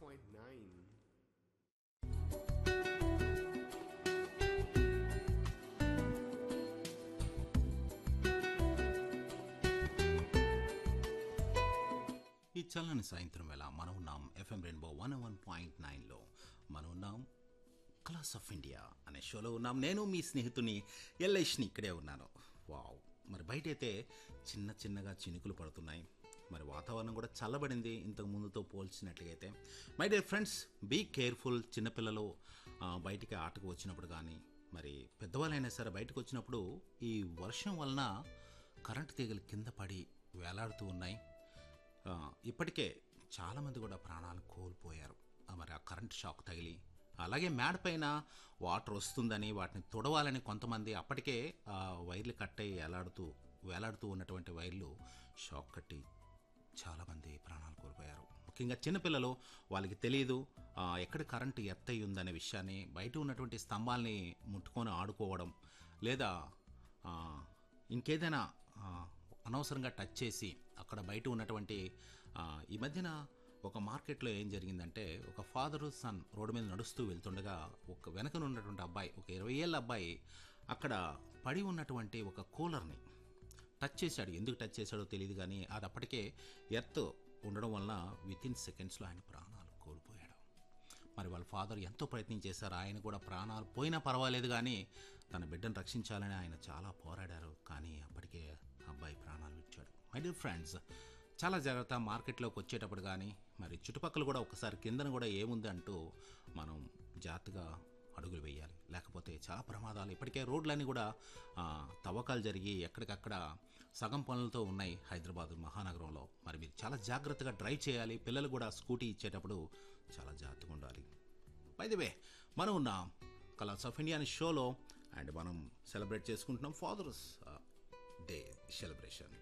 101.9. ఈ చల్లని సాయంత్రం వేళ మనం ఉన్నాం FM rainbow one one point నైన్లో మనం ఉన్నాం క్లాస్ ఆఫ్ ఇండియా అనే షోలో ఉన్నాం నేను మీ స్నేహితుని ఎల్ఐష్ని ఇక్కడే ఉన్నాను వావ్ మరి బయట అయితే చిన్న చిన్నగా చినుకులు పడుతున్నాయి మరి వాతావరణం కూడా చల్లబడింది ఇంతకు ముందుతో పోల్చినట్లుగా అయితే my dear friends be careful చిన్నపిల్లలు ఆ, బయటికి ఆటకు వచ్చినప్పుడు కానీ మరి పెద్దవాళ్ళైనా సరే బయటకు వచ్చినప్పుడు ఈ వర్షం వలన కరెంటు తీగలు కింద పడి వేలాడుతూ ఉన్నాయి ఆ, ఇప్పటికే చాలామంది కూడా ప్రాణాలు కోల్పోయారు ఆ, మరి ఆ కరెంట్ షాక్ తగిలి అలాగే మేడ పైన వాటర్ వస్తుందని వాటిని తుడవాలని కొంతమంది అప్పటికే ఆ వైర్లు కట్టయి వేలాడుతూ వేలాడుతూ ఉన్నటువంటి వైర్లు షాక్ కట్టి చాలామంది ప్రాణాలు కోల్పోయారు ముఖ్యంగా చిన్నపిల్లలు వాళ్ళకి తెలియదు ఆ, ఎక్కడ కరెంటు ఎత్తయి ఉందనే విషయాన్ని బయట ఉన్నటువంటి స్తంభాల్ని ముట్టుకొని ఆడుకోవడం లేదా ఆ, ఇంకేదైనా ఆ, అనవసరంగా టచ్ చేసి అక్కడ బయట ఉన్నటువంటి ఆ, ఈ మధ్యన ఒక మార్కెట్లో ఏం జరిగిందంటే ఒక ఫాదరు సన్ రోడ్డు మీద నడుస్తూ వెళ్తుండగా ఒక వెనకన ఉన్నటువంటి అబ్బాయి ఒక ఇరవై ఏళ్ళ అబ్బాయి అక్కడ పడి ఉన్నటువంటి ఒక కూలర్ని టచ్ చేశాడు ఎందుకు టచ్ చేశాడో తెలియదు కానీ అది అప్పటికే ఎర్త్ ఉండడం వలన విత్ ఇన్ సెకండ్స్లో ఆయన ప్రాణాలు కోల్పోయాడు మరి వాళ్ళ ఫాదర్ ఎంతో ప్రయత్నం చేశారు ఆయన కూడా ప్రాణాలు పోయినా పర్వాలేదు కానీ తన బిడ్డను రక్షించాలని ఆయన చాలా పోరాడారు కానీ అప్పటికే అబ్బాయి ప్రాణాలు ఇచ్చాడు మై డియర్ ఫ్రెండ్స్ చాలా జాగ్రత్త మార్కెట్లోకి వచ్చేటప్పుడు కానీ మరి చుట్టుపక్కల కూడా ఒకసారి కిందన కూడా ఏముంది అంటూ మనం జాగ్రత్తగా అడుగులు వేయాలి లేకపోతే చాలా ప్రమాదాలు ఇప్పటికే రోడ్లన్నీ కూడా ఆ, తవ్వకాలు జరిగి ఎక్కడికక్కడ సగం పనులతో ఉన్నాయి హైదరాబాద్ మహానగరంలో మరి మీరు చాలా జాగ్రత్తగా డ్రైవ్ చేయాలి పిల్లలు కూడా స్కూటీ ఇచ్చేటప్పుడు చాలా జాగ్రత్తగా ఉండాలి బై ది వే మనం ఉన్న కలర్స్ ఆఫ్ ఇండియా అనే షోలో అండ్ మనం సెలబ్రేట్ చేసుకుంటున్నాం ఫాదర్స్ డే సెలబ్రేషన్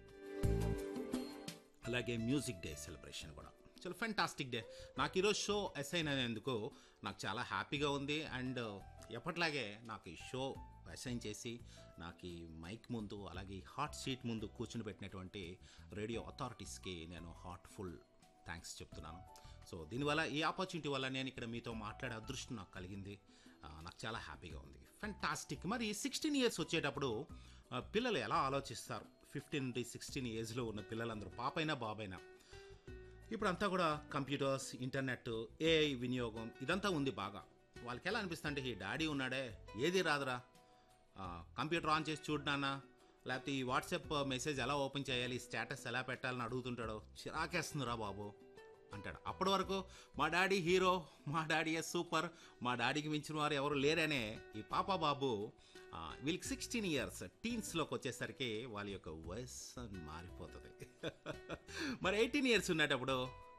అలాగే మ్యూజిక్ డే సెలబ్రేషన్ కూడా చాలా ఫెంటాస్టిక్ డే నాకు ఈరోజు షో అసైన్ అయినందుకు నాకు చాలా హ్యాపీగా ఉంది అండ్ ఎప్పట్లాగే నాకు ఈ షో అసైన్ చేసి నాకు ఈ మైక్ ముందు అలాగే ఈ హాట్ సీట్ ముందు కూర్చుని పెట్టినటువంటి రేడియో అథారిటీస్కి నేను హార్ట్ఫుల్ థ్యాంక్స్ చెప్తున్నాను సో దీనివల్ల ఈ ఆపర్చునిటీ వల్ల నేను ఇక్కడ మీతో మాట్లాడే అదృష్టం నాకు కలిగింది ఆ, నాకు చాలా హ్యాపీగా ఉంది ఫెంటాస్టిక్ మరి సిక్స్టీన్ ఇయర్స్ వచ్చేటప్పుడు ఆ, పిల్లలు ఎలా ఆలోచిస్తారు ఫిఫ్టీన్ నుండి సిక్స్టీన్ ఏజ్లో ఉన్న పిల్లలందరూ పాపైనా బాబైనా ఇప్పుడు అంతా కూడా కంప్యూటర్స్ ఇంటర్నెట్ ఏఐ వినియోగం ఇదంతా ఉంది బాగా వాళ్ళకి ఎలా అనిపిస్తుంది అంటే ఈ డాడీ ఉన్నాడే ఏది రాదురా ఆ, కంప్యూటర్ ఆన్ చేసి చూడడానా లేకపోతే ఈ వాట్సాప్ మెసేజ్ ఎలా ఓపెన్ చేయాలి స్టేటస్ ఎలా పెట్టాలని అడుగుతుంటాడో చిరాకేస్తుందిరా బాబు అంటాడు అప్పటి వరకు మా డాడీ హీరో మా డాడీ సూపర్ మా డాడీకి మించిన వారు ఎవరు లేరనే ఈ పాప బాబు ఆ, వీళ్ళకి సిక్స్టీన్ ఇయర్స్ టీన్స్లోకి వచ్చేసరికి వాళ్ళ యొక్క వయసు మారిపోతుంది మరి ఎయిటీన్ ఇయర్స్ ఉండేటప్పుడు